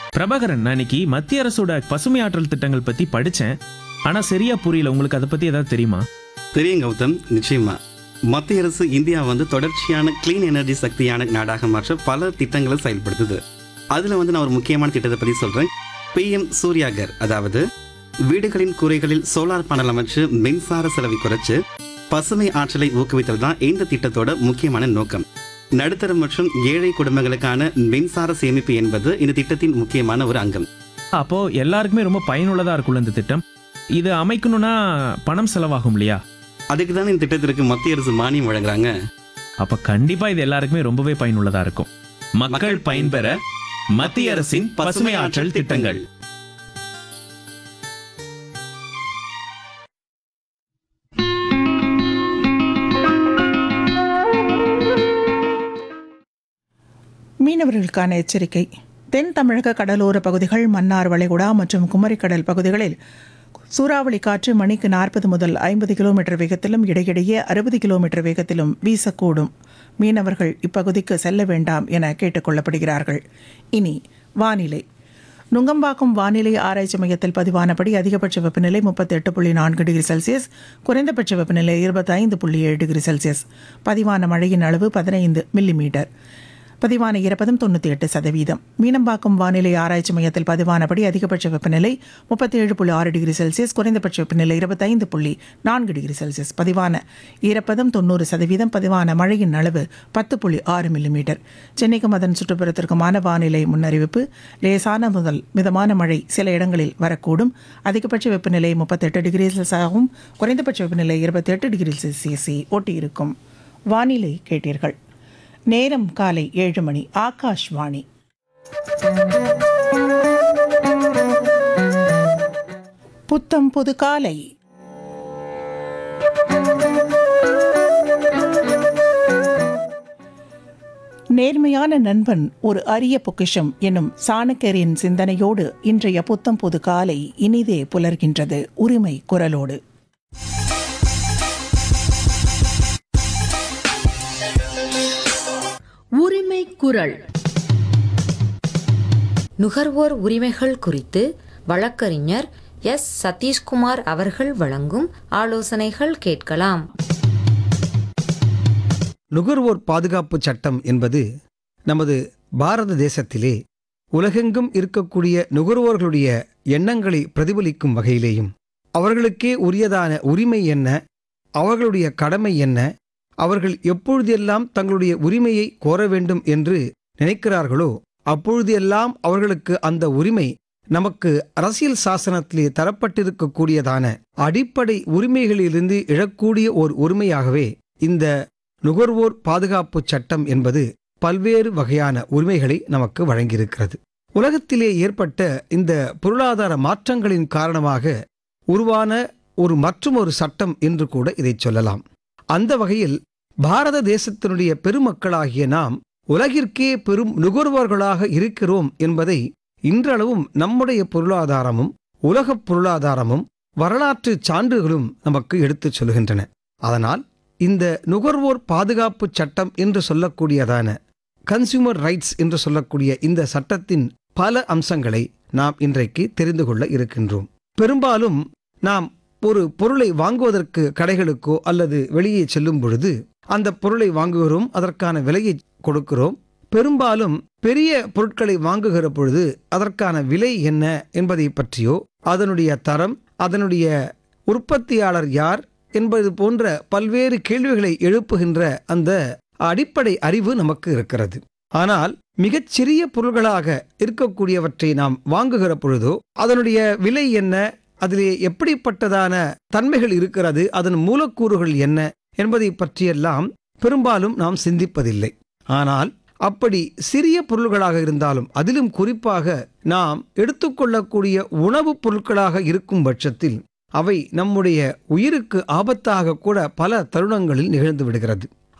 பிரபாகரன் நான் இன்னைக்கு மத்திய அரசோட பசுமை ஆற்றல் திட்டங்கள் பத்தி படிச்சேன் ஆனா சரியா புரியல உங்களுக்கு அதை பத்தி ஏதாவது தெரியுமா தெரியும் கௌதம் நிச்சயமா மத்திய அரசு இந்தியா வந்து தொடர்ச்சியான க்ளீன் எனர்ஜி சக்தியான நாடாக மாற்ற பல திட்டங்களை செயல்படுத்துது அதில் வந்து நான் ஒரு முக்கியமான திட்டத்தை பற்றி சொல்கிறேன் பிஎம் சூர்யாகர் அதாவது வீடுகளின் கூரைகளில் சோலார் பேனல் அமைச்சு மின்சார செலவை குறைச்சு பசுமை ஆற்றலை ஊக்குவித்தல் தான் இந்த திட்டத்தோட முக்கியமான நோக்கம் நடுத்தர மற்றும் ஏழை குடும்பங்களுக்கான மின்சார சேமிப்பு என்பது இந்த திட்டத்தின் முக்கியமான ஒரு அங்கம் அப்போ எல்லாருக்குமே ரொம்ப பயனுள்ளதா இருக்கும்ல இந்த திட்டம் இது அமைக்கணும்னா பணம் செலவாகும் இல்லையா அதுக்கு தான் இந்த திட்டத்திற்கு மத்திய அரசு மானியம் வழங்குறாங்க அப்ப கண்டிப்பா இது எல்லாருக்குமே ரொம்பவே பயனுள்ளதா இருக்கும் மக்கள் பயன்பெற மத்திய அரசின் பசுமை ஆற்றல் திட்டங்கள் மீனவர்களுக்கான எச்சரிக்கை தென் தமிழக கடலோர பகுதிகள் மன்னார் வளைகுடா மற்றும் குமரிக்கடல் பகுதிகளில் சூறாவளி காற்று மணிக்கு நாற்பது முதல் ஐம்பது கிலோமீட்டர் வேகத்திலும் இடையிடையே அறுபது கிலோமீட்டர் வேகத்திலும் வீசக்கூடும் மீனவர்கள் இப்பகுதிக்கு செல்ல வேண்டாம் என கேட்டுக்கொள்ளப்படுகிறார்கள் இனி வானிலை நுங்கம்பாக்கம் வானிலை ஆராய்ச்சி மையத்தில் பதிவானபடி அதிகபட்ச வெப்பநிலை முப்பத்தி எட்டு புள்ளி நான்கு டிகிரி செல்சியஸ் குறைந்தபட்ச வெப்பநிலை இருபத்தைந்து புள்ளி ஏழு டிகிரி செல்சியஸ் பதிவான மழையின் அளவு பதினைந்து மில்லிமீட்டர் பதிவான ஈரப்பதம் தொண்ணூற்றி எட்டு சதவீதம் மீனம்பாக்கம் வானிலை ஆராய்ச்சி மையத்தில் பதிவானபடி அதிகபட்ச வெப்பநிலை முப்பத்தி ஏழு புள்ளி ஆறு டிகிரி செல்சியஸ் குறைந்தபட்ச வெப்பநிலை இருபத்தைந்து புள்ளி நான்கு டிகிரி செல்சியஸ் பதிவான ஈரப்பதம் தொண்ணூறு சதவீதம் பதிவான மழையின் அளவு பத்து புள்ளி ஆறு மில்லிமீட்டர் சென்னைக்கும் அதன் சுற்றுப்புறத்திற்குமான வானிலை முன்னறிவிப்பு லேசான முதல் மிதமான மழை சில இடங்களில் வரக்கூடும் அதிகபட்ச வெப்பநிலை முப்பத்தெட்டு டிகிரி செல்சியஸாகவும் குறைந்தபட்ச வெப்பநிலை இருபத்தெட்டு டிகிரி செல்சியஸை ஒட்டியிருக்கும் வானிலை கேட்டீர்கள் நேரம் காலை ஏழு மணி ஆகாஷ்வாணி புத்தம் புது காலை நேர்மையான நண்பன் ஒரு அரிய பொக்கிஷம் எனும் சாணக்கியரின் சிந்தனையோடு இன்றைய புத்தம் புது காலை இனிதே புலர்கின்றது உரிமை குரலோடு உரிமை குரல் நுகர்வோர் உரிமைகள் குறித்து வழக்கறிஞர் எஸ் சதீஷ்குமார் அவர்கள் வழங்கும் ஆலோசனைகள் கேட்கலாம் நுகர்வோர் பாதுகாப்பு சட்டம் என்பது நமது பாரத தேசத்திலே உலகெங்கும் இருக்கக்கூடிய நுகர்வோர்களுடைய எண்ணங்களை பிரதிபலிக்கும் வகையிலேயும் அவர்களுக்கே உரியதான உரிமை என்ன அவர்களுடைய கடமை என்ன அவர்கள் எப்பொழுதெல்லாம் தங்களுடைய உரிமையை கோர வேண்டும் என்று நினைக்கிறார்களோ அப்பொழுதெல்லாம் அவர்களுக்கு அந்த உரிமை நமக்கு அரசியல் சாசனத்திலே தரப்பட்டிருக்கக்கூடியதான அடிப்படை உரிமைகளிலிருந்து எழக்கூடிய ஓர் உரிமையாகவே இந்த நுகர்வோர் பாதுகாப்பு சட்டம் என்பது பல்வேறு வகையான உரிமைகளை நமக்கு வழங்கியிருக்கிறது உலகத்திலே ஏற்பட்ட இந்த பொருளாதார மாற்றங்களின் காரணமாக உருவான ஒரு மற்றுமொரு சட்டம் என்று கூட இதை சொல்லலாம் அந்த வகையில் பாரத தேசத்தினுடைய பெருமக்களாகிய நாம் உலகிற்கே பெரும் நுகர்வோர்களாக இருக்கிறோம் என்பதை இன்றளவும் நம்முடைய பொருளாதாரமும் உலகப் பொருளாதாரமும் வரலாற்று சான்றுகளும் நமக்கு எடுத்துச் சொல்கின்றன அதனால் இந்த நுகர்வோர் பாதுகாப்பு சட்டம் என்று சொல்லக்கூடியதான கன்சியூமர் ரைட்ஸ் என்று சொல்லக்கூடிய இந்த சட்டத்தின் பல அம்சங்களை நாம் இன்றைக்கு தெரிந்து கொள்ள இருக்கின்றோம் பெரும்பாலும் நாம் ஒரு பொருளை வாங்குவதற்கு கடைகளுக்கோ அல்லது வெளியே செல்லும் பொழுது அந்த பொருளை வாங்குகிறோம் அதற்கான விலையை கொடுக்கிறோம் பெரும்பாலும் பெரிய பொருட்களை வாங்குகிற பொழுது அதற்கான விலை என்ன என்பதை பற்றியோ அதனுடைய தரம் அதனுடைய உற்பத்தியாளர் யார் என்பது போன்ற பல்வேறு கேள்விகளை எழுப்புகின்ற அந்த அடிப்படை அறிவு நமக்கு இருக்கிறது ஆனால் மிகச் சிறிய பொருள்களாக இருக்கக்கூடியவற்றை நாம் வாங்குகிற பொழுதோ அதனுடைய விலை என்ன அதிலே எப்படிப்பட்டதான தன்மைகள் இருக்கிறது அதன் மூலக்கூறுகள் என்ன என்பதை பற்றியெல்லாம் பெரும்பாலும் நாம் சிந்திப்பதில்லை ஆனால் அப்படி சிறிய பொருள்களாக இருந்தாலும் அதிலும் குறிப்பாக நாம் எடுத்துக்கொள்ளக்கூடிய உணவுப் பொருட்களாக இருக்கும் பட்சத்தில் அவை நம்முடைய உயிருக்கு ஆபத்தாக கூட பல தருணங்களில் நிகழ்ந்து விடுகிறது